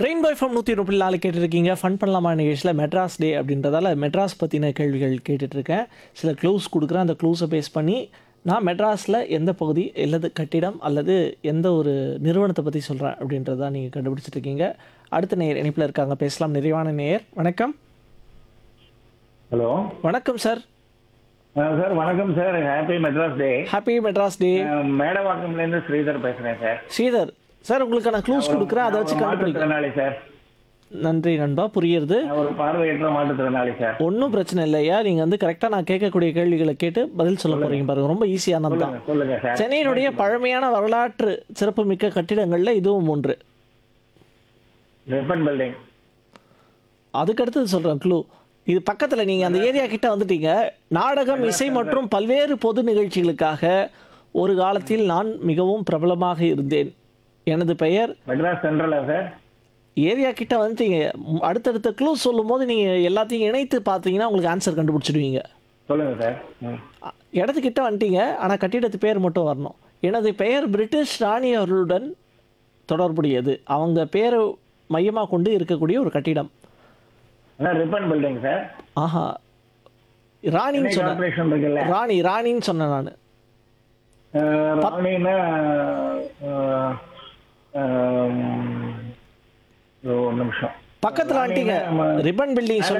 Rainbow FM நூற்றி இருபது நாலு கேட்டுருக்கீங்க ஃபன் பண்ணலாமா நிகழ்ச்சியில் மெட்ராஸ் டே அப்படின்றதால மெட்ராஸ் பற்றின கேள்விகள் கேட்டுட்ருக்கேன் சில க்ளூஸ் கொடுக்குறேன் அந்த க்ளூஸை பேஸ் பண்ணி நான் மெட்ராஸில் எந்த பகுதி அல்லது கட்டிடம் அல்லது எந்த ஒரு நிறுவனத்தை பற்றி சொல்கிறேன் அப்படின்றத நீங்கள் கண்டுபிடிச்சிட்டு இருக்கீங்க அடுத்த நேயர் இணைப்பில் இருக்காங்க பேசலாம் நிறைவான நேயர் வணக்கம் ஹலோ வணக்கம் சார் சார் வணக்கம் sir happy Madras day happy Madras day மேடவாக்கம்லேருந்து ஸ்ரீதர் பேசுகிறேன் சார் ஸ்ரீதர் சார் உங்களுக்கான க்ளூஸ் கொடுக்குறேன் அதை வச்சு நான் ஒரு கண்டுபிடிங்க மாற்றுத்திறனாளி சார் நன்றி நண்பா புரியுறது நான் ஒரு பார்வையற்ற மாற்றுத்திறனாளி சார் ஒன்றும் பிரச்சனை இல்லையா நீங்கள் வந்து கரெக்டாக நான் கேட்கக்கூடிய கேள்விகளை கேட்டு பதில் சொல்ல போகிறீங்க பாருங்க ரொம்ப ஈஸியானது தான் சொல்லுங்க சொல்லுங்க சார் சென்னையினுடைய பழமையான வரலாற்று சிறப்புமிக்க கட்டிடங்களில் இதுவும் ஒன்று ரிப்பன் பில்டிங் அதுக்கடுத்தது சொல்கிறேன் க்ளூ இது பக்கத்தில் நீங்கள் அந்த ஏரியா கிட்ட வந்துட்டீங்க நாடகம் இசை மற்றும் பல்வேறு பொது நிகழ்ச்சிகளுக்காக ஒரு காலத்தில் நான் மிகவும் பிரபலமாக இருந்தேன் எனது பெயர் மெட்ராஸ் சென்ட்ரலா சார் ஏரியா கிட்ட வந்துட்டீங்க ம், அடுத்தடுத்த க்ளூ சொல்லும் போது நீங்கள் எல்லாத்தையும் இணைத்து பார்த்தீங்கன்னா உங்களுக்கு ஆன்சர் கண்டுபிடிச்சிடுவீங்க சொல்லுங்க சார் ம். அ- இடத்துக்கிட்ட வந்துட்டீங்க ஆனால் கட்டிடத்து பேர் மட்டும் வரணும் எனது பெயர் பிரிட்டிஷ் ராணி அவர்களுடன் தொடர்புடையது அவங்க பேரை மையமாக கொண்டு இருக்கக்கூடிய ஒரு கட்டிடம் அதான் ரிப்பன் பில்டிங் சார் ஆஹா ராணின்னு சென்னை சொன்னேன் கார்பரேஷன் இருக்குல்ல ராணி ராணின்னு சொன்னேன் நான் அஹ், ராணின்னா அஹ், அஹ், ஒரு நிமிஷம் பக்கத்தில் வந்துட்டீங்க ராணின்னா நம்ம- ரிப்பன் பில்டிங் சொன்ன